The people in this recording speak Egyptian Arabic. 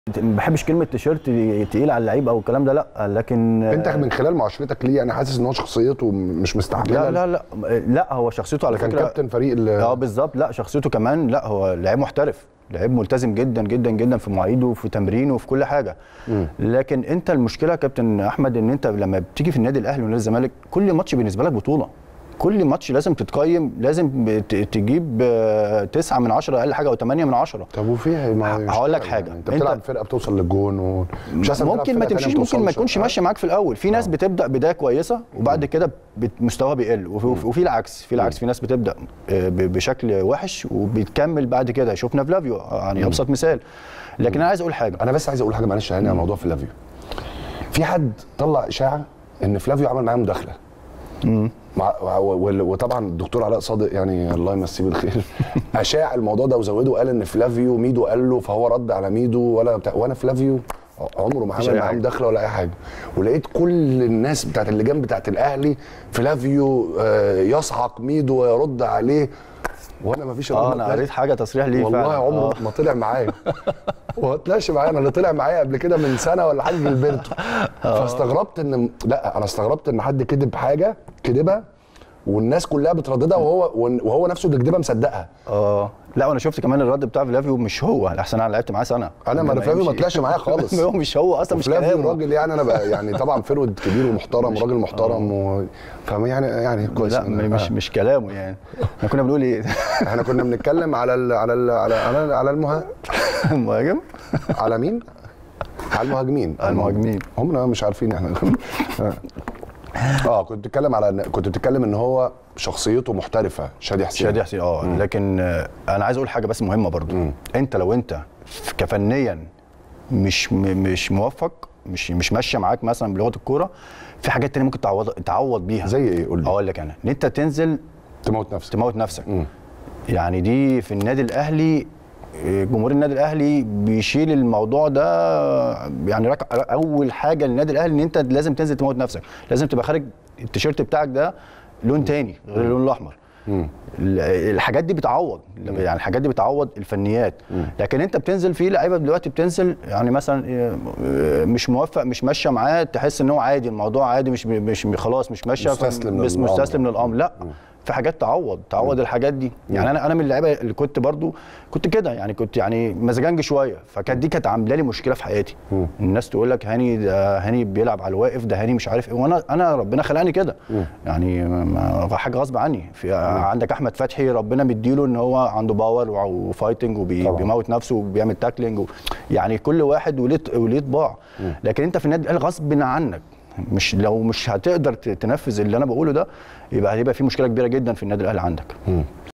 ما بحبش كلمه تيشيرت تقيل على اللعيب او الكلام ده لا لكن انت من خلال معاشرتك ليه يعني حاسس ان هو شخصيته مش مستحمله لا لا لا لا هو شخصيته على كان فكره كابتن فريق ال- اه بالظبط لا شخصيته كمان لا هو لعيب محترف لعيب ملتزم جدا جدا جدا في مواعيده وفي تمرينه وفي كل حاجه لكن انت المشكله يا كابتن احمد ان انت لما بتيجي في النادي الاهلي ونادي الزمالك كل ماتش بالنسبه لك بطوله كل ماتش لازم تتقيم لازم ت- تجيب آه، تسعة من عشرة اقل حاجه او 8 من عشرة طب وفيها ما ه- مش هقول لك كده حاجة. يعني. انت أنت- بتلعب فرقه بتوصل للجون ومش أحسن تلعب ممكن ما فرقة تانية تمشيش ممكن ما بتوصلش. تكونش ماشيه معاك في الاول في ناس بتبدا بدايه كويسه وبعد كده بت- مستواها بيقل وفي, وفي العكس في العكس في ناس بتبدا آه، ب- بشكل وحش وبتكمل بعد كده شفنا فلافيو يعني ابسط مثال لكن انا عايز اقول حاجه انا بس عايز اقول حاجه معلش يعني على موضوع فلافيو في حد طلع اشاعه ان فلافيو عمل معاه مداخله مع و- و- وطبعا الدكتور علاء صادق يعني الله يمسيه بالخير اشاع الموضوع ده وزوده وقال ان فلافيو ميدو قال له فهو رد على ميدو ولا بتاع وانا فلافيو عمره ما مش عمل أي معاه حاجة. مداخله ولا اي حاجه ولقيت كل الناس بتاعت اللجان بتاعت الاهلي فلافيو آه، يصعق ميدو ويرد عليه وانا ما فيش اه انا قريت حاجه تصريح ليه والله فعلا. عمره آه. ما طلع معايا وما طلعش معايا انا اللي طلع معايا قبل كده من سنه ولا حاجه جilberto فاستغربت ان لا انا استغربت ان حد كذب حاجه كذبها والناس كلها بترددها وهو وهو نفسه اللي كدبها مصدقها اه لا وانا شفت كمان الرد بتاع فلافيو مش هو احسن انا لعبت معاه سنه انا ما قبل فلافيو ما يمشي. طلعش معايا خالص هو مش هو اصلا مش فلافيو كلامه راجل يعني انا بقى يعني طبعا فرود كبير ومحترم وراجل محترم و... فما يعني يعني كويس لا إن- مش آه. مش كلامه يعني احنا كنا بنقول ايه احنا كنا بنتكلم على ال على ال على على, على المه... المهاجم على مين؟ على المهاجمين على المهاجمين. هم مش عارفين احنا اه كنت بتتكلم على كنت بتتكلم ان هو شخصيته محترفه شادي حسين شادي حسين اه لكن آه، انا عايز اقول حاجه بس مهمه برضو انت لو انت ف- كفنيا مش م- مش موفق مش مش ماشيه معاك مثلا بلغه الكوره في حاجات تانية ممكن تعوض تعوض بيها زي ايه قول لي اقول لك انا ان انت تنزل تموت نفسك تموت نفسك مم. يعني دي في النادي الاهلي آه، جمهور النادي الاهلي بيشيل الموضوع ده يعني رك... اول حاجه للنادي الاهلي ان انت لازم تنزل تموت نفسك لازم تبقى خارج التيشيرت بتاعك ده لون تاني غير اللون الاحمر مم. ال- الحاجات دي بتعوض يعني الحاجات دي بتعوض الفنيات لكن انت بتنزل في لعيبه دلوقتي بتنزل يعني مثلا آه، آه، مش موفق مش ماشيه معاه تحس ان هو عادي الموضوع عادي مش مش خلاص مش ماشيه مستسلم بس للأمر. مستسلم للامر لا في حاجات تعوض تعوض الحاجات دي يعني انا انا من اللعيبه اللي كنت برضو كنت كده يعني كنت يعني مزاجنج شويه فكانت دي كانت عامله لي مشكله في حياتي الناس تقول لك هاني ده هاني بيلعب على الواقف ده هاني مش عارف ايه وانا انا ربنا خلقني كده يعني ما ما- حاجه غصب عني في عندك احمد فتحي ربنا مديله ان هو عنده باور وفايتنج طبعا. وبيموت نفسه وبيعمل تاكلينج و... يعني كل واحد وليه وليه طباع لكن انت في النادي الاهلي غصب عنك مش لو مش هتقدر ت- تنفذ اللي انا بقوله ده يبقى هيبقى في مشكله كبيره جدا في النادي الاهلي عندك